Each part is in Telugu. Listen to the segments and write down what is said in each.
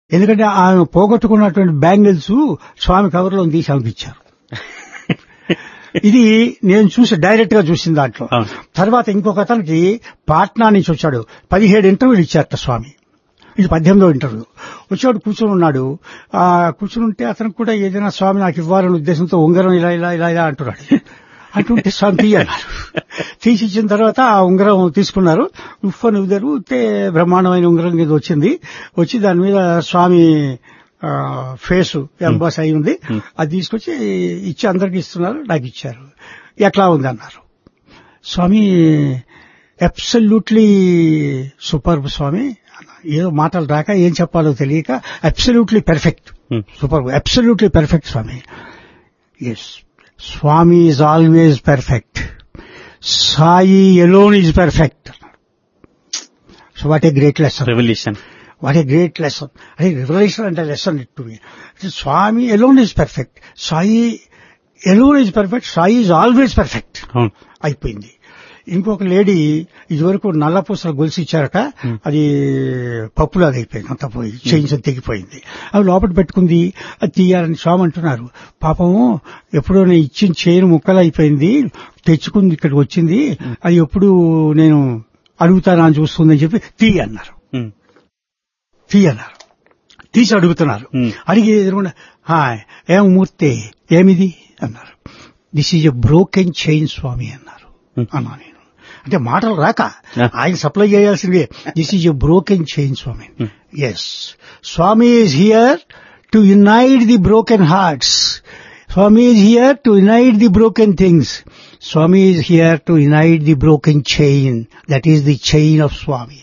ఎందుకంటే ఆమె పోగొట్టుకున్నటువంటి బ్యాంగిల్స్ స్వామి కవర్లో తీసి అనిపించారు ఇది నేను చూసి డైరెక్ట్ గా చూసిన దాంట్లో అవును. తర్వాత ఇంకొక అతనికి పాట్నా నుంచి వచ్చాడు పదిహేడు ఇంటర్వ్యూలు ఇచ్చారట స్వామి ఇది పద్దెనిమిదో ఇంటర్వ్యూ వచ్చాడు కూర్చొని ఉన్నాడు ఆ కూర్చుని ఉంటే అతనికి కూడా ఏదైనా స్వామి నాకు ఇవ్వాలనే ఉద్దేశంతో ఉంగరం ఇలా ఇలా ఇలా ఇలా అంటున్నాడు అంటుంటే స్వామి తీయన్నారు తీసి ఇచ్చిన తర్వాత ఆ ఉంగరం తీసుకున్నారు ఉఫ్ అని ఉదరు తే బ్రహ్మాండమైన ఉంగరం ఇది వచ్చింది వచ్చి దాని మీద స్వామి ఆ, ఫేస్ ఎంబాస్ అయి ఉంది అది తీసుకొచ్చి ఇచ్చి అందరికి ఇస్తున్నారు నాకు ఇచ్చారు ఎట్లా ఉంది అన్నారు స్వామి అబ్సల్యూట్లీ సూపర్ స్వామి అన్నారు. ఏదో మాటలు రాక ఏం చెప్పాలో తెలియక absolutely perfect Hmm. Super absolutely perfect Swami yes Swami is always perfect Sai alone is perfect so what a great lesson revolution what a great lesson అదే రివల్యూషన్ అంటే lesson it to me Swami alone is perfect Sai alone is perfect Sai is always perfect అవును అయిపోయింది ఇంకొక లేడీ ఇదివరకు నల్లపూసల గొలుసు ఇచ్చారట అది పప్పులు అది అయిపోయింది అంతా పోయి చేయించి తెగిపోయింది అవి లోపల పెట్టుకుంది అది తీయాలని స్వామి అంటున్నారు పాపం ఎప్పుడో నేను ఇచ్చిన చైన్ ముక్కలు అయిపోయింది తెచ్చుకుంది ఇక్కడికి వచ్చింది అది ఎప్పుడు నేను అడుగుతానా అని చూస్తుందని చెప్పి తీ అన్నారు ఉమ్. తీయన్నారు తీసి అడుగుతున్నారు Hmm. అడిగి ఎదురుకుండా హాయ్ ఏం మూర్తి ఏమిది అన్నారు this is a broken chain Swami అన్నారు Hmm. అన్నా నేను అంటే మాటలు రాక Yeah. ఆయన సప్లై చేయాల్సిందే this is a broken chain Swami Hmm. Yes Swami is here to unite the broken hearts Swami is here to unite the broken things Swami is here to unite the broken chain that is the chain of Swami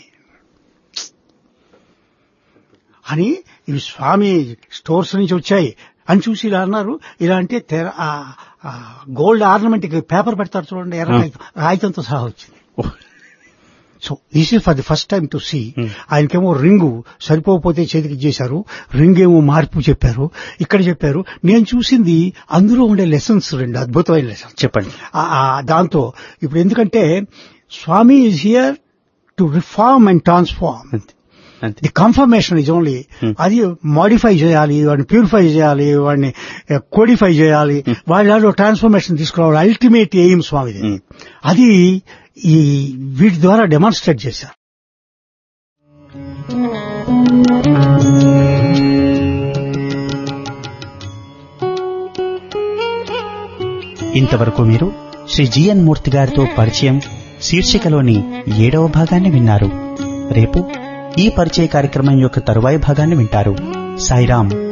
అని ఇవి స్వామి స్టోర్స్ నుంచి వచ్చాయి అని చూసి ఇలా అన్నారు ఇలా అంటే తెర గోల్డ్ ఆర్నమెంట్ పేపర్ పెడతారు చూడండి ఎర్ర కాగితం, కాగితంతో సహా వచ్చింది oh. So this is for the first time to see Hmm. ఆయనకేమో రింగు సరిపోకపోతే చేతికి ఇచ్చేశారు రింగ్ ఏమో మార్పు చెప్పారు ఇక్కడ చెప్పారు నేను చూసింది అందులో ఉండే లెసన్స్ రెండు అద్భుతమైన లెసన్స్ చెప్పండి ఆ- ఆ దాంతో ఇప్పుడు ఎందుకంటే Swami is here to reform and transform అంతే అంతే the confirmation is only Hmm. అది మాడిఫై చేయాలి వాడిని ప్యూరిఫై చేయాలి వాడిని కోడిఫై చేయాలి వాళ్ళలో ట్రాన్స్ఫర్మేషన్ తీసుకురావాలి అల్టిమేట్ ఎయిమ్ స్వామిది Hmm. అది ఈ వీటి ద్వారా డెమాన్స్ట్రేట్ చేశారు ఇంతవరకు మీరు శ్రీ జిఎన్ మూర్తి గారితో పరిచయం శీర్షికలోని ఏడవ భాగాన్ని విన్నారు రేపు ఈ పరిచయ కార్యక్రమం యొక్క తరువాయి భాగాన్ని వింటారు సాయిరాం